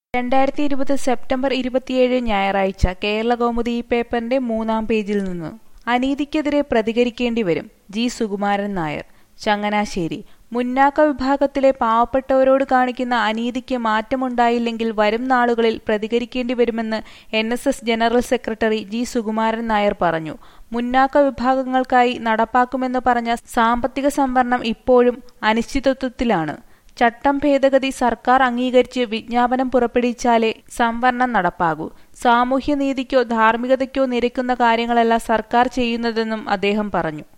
രണ്ടായിരത്തി ഇരുപത് സെപ്റ്റംബർ ഇരുപത്തിയേഴ് ഞായറാഴ്ച കേരളകൗമുദി ഈ പേപ്പറിന്റെ മൂന്നാം പേജിൽ നിന്ന് അനീതിക്കെതിരെ പ്രതികരിക്കേണ്ടി വരും ജി സുകുമാരൻ നായർ ചങ്ങനാശ്ശേരി മുന്നാക്ക വിഭാഗത്തിലെ പാവപ്പെട്ടവരോട് കാണിക്കുന്ന അനീതിക്ക് മാറ്റമുണ്ടായില്ലെങ്കിൽ വരും നാളുകളിൽ പ്രതികരിക്കേണ്ടി വരുമെന്ന് N S S general secretary G Sukumaran Nair പറഞ്ഞു മുന്നാക്ക വിഭാഗങ്ങൾക്കായി നടപ്പാക്കുമെന്ന് പറഞ്ഞ സാമ്പത്തിക സംവരണം ഇപ്പോഴും അനിശ്ചിതത്വത്തിലാണ് ചട്ടം ഭേദഗതി സർക്കാർ അംഗീകരിച്ച് വിജ്ഞാപനം പുറപ്പെടുവിച്ചാലേ സംവരണം നടപ്പാകൂ സാമൂഹ്യനീതിക്കോ ധാർമ്മികതയ്ക്കോ നിരക്കുന്ന കാര്യങ്ങളല്ല സർക്കാർ ചെയ്യുന്നതെന്നും അദ്ദേഹം പറഞ്ഞു